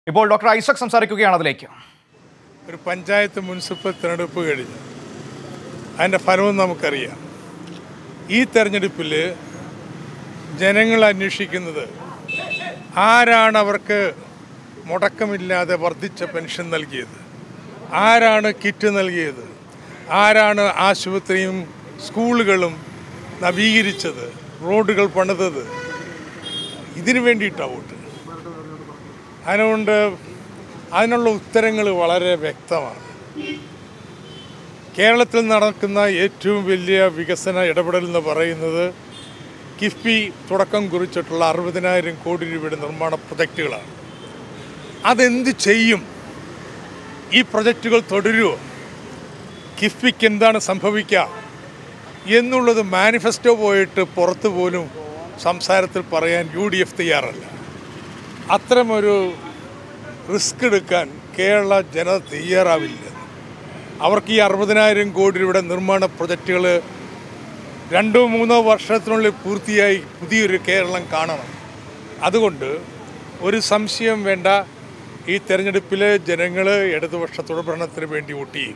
ഇപ്പോൾ ഡോക്ടർ ഐസക് സംസാരിക്കുകയാണ് അതിലേക്ക് ഒരു പഞ്ചായത്ത് മുനിസിപ്പൽ തിരഞ്ഞെടുപ്പ് കഴിഞ്ഞു അതിൻ്റെ ഫലവും നമുക്കറിയാം ഈ തെരഞ്ഞെടുപ്പിൽ ജനങ്ങൾ അന്വേഷിക്കുന്നത് ആരാണ് അവർക്ക് മുടക്കമില്ലാതെ വർദ്ധിച്ച പെൻഷൻ നൽകിയത് ആരാണ് കിറ്റ് നൽകിയത് ആരാണ് ആശുപത്രിയും സ്കൂളുകളും നവീകരിച്ചത് റോഡുകൾ പണിതത് ഇതിനു വേണ്ടിയിട്ടാണ് വോട്ട് അതുകൊണ്ട് അതിനുള്ള ഉത്തരങ്ങൾ വളരെ വ്യക്തമാണ് കേരളത്തിൽ നടക്കുന്ന ഏറ്റവും വലിയ വികസന ഇടപെടൽ എന്ന് പറയുന്നത് കിഫ്ബി തുടക്കം കുറിച്ചിട്ടുള്ള അറുപതിനായിരം കോടി രൂപയുടെ നിർമ്മാണ പ്രൊജക്റ്റുകളാണ് അതെന്ത് ചെയ്യും ഈ പ്രൊജക്റ്റുകൾ തുടരുമോ കിഫ്ബിക്ക് എന്താണ് സംഭവിക്കുക എന്നുള്ളത് മാനിഫെസ്റ്റോ പോയിട്ട് പുറത്തു പോലും സംസാരത്തിൽ പറയാൻ യു ഡി എഫ് തയ്യാറല്ല അത്തരമൊരു റിസ്ക് എടുക്കാൻ കേരള ജനത തയ്യാറാവില്ല അവർക്ക് ഈ അറുപതിനായിരം കോടി രൂപയുടെ നിർമ്മാണ പ്രൊജക്റ്റുകൾ രണ്ടോ മൂന്നോ വർഷത്തിനുള്ളിൽ പൂർത്തിയായി പുതിയൊരു കേരളം കാണണം അതുകൊണ്ട് ഒരു സംശയം വേണ്ട ഈ തെരഞ്ഞെടുപ്പിൽ ജനങ്ങൾ ഇടതുപക്ഷ തുടർഭരണത്തിന് വേണ്ടി വോട്ട് ചെയ്യും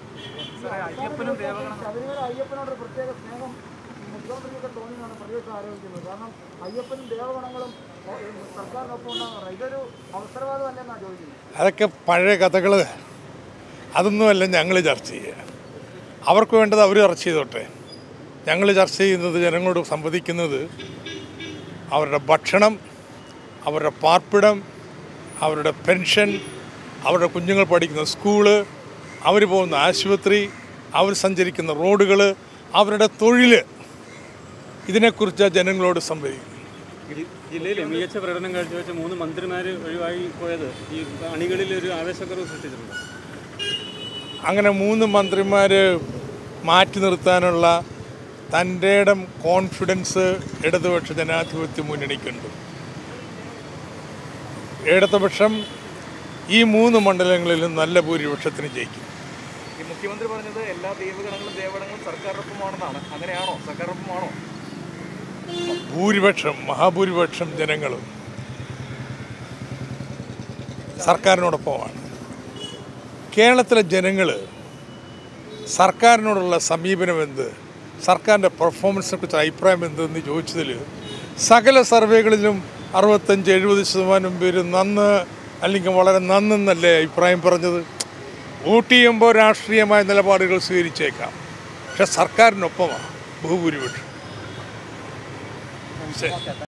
ശബരിമല അയ്യപ്പനോട് ഒരു പ്രത്യേക സ്നേഹം മുഖ്യമന്ത്രിക്കൊക്കെ തോന്നിയെന്നാണ് പ്രതിപക്ഷം ആരോപിക്കുന്നത് കാരണം അയ്യപ്പനും ദേവഗണങ്ങളും ഓ, ഈ സർക്കാരിനൊപ്പം ഉണ്ടാകുന്ന പറയുന്നത് ഇതൊരു അവസരവാദം അല്ലെന്നാണ് ചോദിക്കുന്നത് അതൊക്കെ പഴയ കഥകൾ അതൊന്നുമല്ല ഞങ്ങൾ ചർച്ച ചെയ്യുക അവർക്ക് വേണ്ടത് അവർ ചർച്ച ചെയ്തോട്ടെ ഞങ്ങൾ ചർച്ച ചെയ്യുന്നത് ജനങ്ങളോട് സംവദിക്കുന്നത് അവരുടെ ഭക്ഷണം അവരുടെ പാർപ്പിടം അവരുടെ പെൻഷൻ അവരുടെ കുഞ്ഞുങ്ങൾ പഠിക്കുന്ന സ്കൂള് അവർ പോകുന്ന ആശുപത്രി അവർ സഞ്ചരിക്കുന്ന റോഡുകൾ അവരുടെ തൊഴിൽ ഇതിനെക്കുറിച്ച് ജനങ്ങളോട് സംവദിക്കുന്നത് ജി- ജില്ലയിലെ മികച്ച പ്രകടനം കാഴ്ചവെച്ച മൂന്ന് മന്ത്രിമാർ ഒഴിവായി പോയത് ഈ അണികളിൽ ഒരു ആവേശക്കുറവ് സൃഷ്ടിച്ചിട്ടുണ്ട് അങ്ങനെ മൂന്ന് മന്ത്രിമാർ മാറ്റി നിർത്താനുള്ള തൻ്റെ ഇടം കോൺഫിഡൻസ് ഇടതുപക്ഷ ജനാധിപത്യ മുന്നണിക്കുണ്ട് ഇടതുപക്ഷം ഈ മൂന്ന് മണ്ഡലങ്ങളിലും നല്ല ഭൂരിപക്ഷത്തിന് ജയിക്കും ഈ മുഖ്യമന്ത്രി പറഞ്ഞത് എല്ലാ ദൈവഗണങ്ങളും ദേവഗണങ്ങളും സർക്കാരിനൊപ്പമാണെന്നാണ് അങ്ങനെയാണോ സർക്കാരിനൊപ്പമാണോ ഭൂരിപക്ഷം മഹാഭൂരിപക്ഷം ജനങ്ങളും സർക്കാരിനോടൊപ്പമാണ് കേരളത്തിലെ ജനങ്ങൾ സർക്കാരിനോടുള്ള സമീപനം എന്ത് സർക്കാരിൻ്റെ പെർഫോമൻസിനെ കുറിച്ച് അഭിപ്രായം എന്തെന്ന് ചോദിച്ചതിൽ സകല സർവേകളിലും അറുപത്തഞ്ച് എഴുപത് ശതമാനം പേര് നന്ന് അല്ലെങ്കിൽ വളരെ നന്നെന്നല്ലേ അഭിപ്രായം പറഞ്ഞത് വോട്ട് ചെയ്യുമ്പോൾ രാഷ്ട്രീയമായ നിലപാടുകൾ സ്വീകരിച്ചേക്കാം പക്ഷെ സർക്കാരിനൊപ്പമാണ് ബഹുഭൂരിപക്ഷം ശരി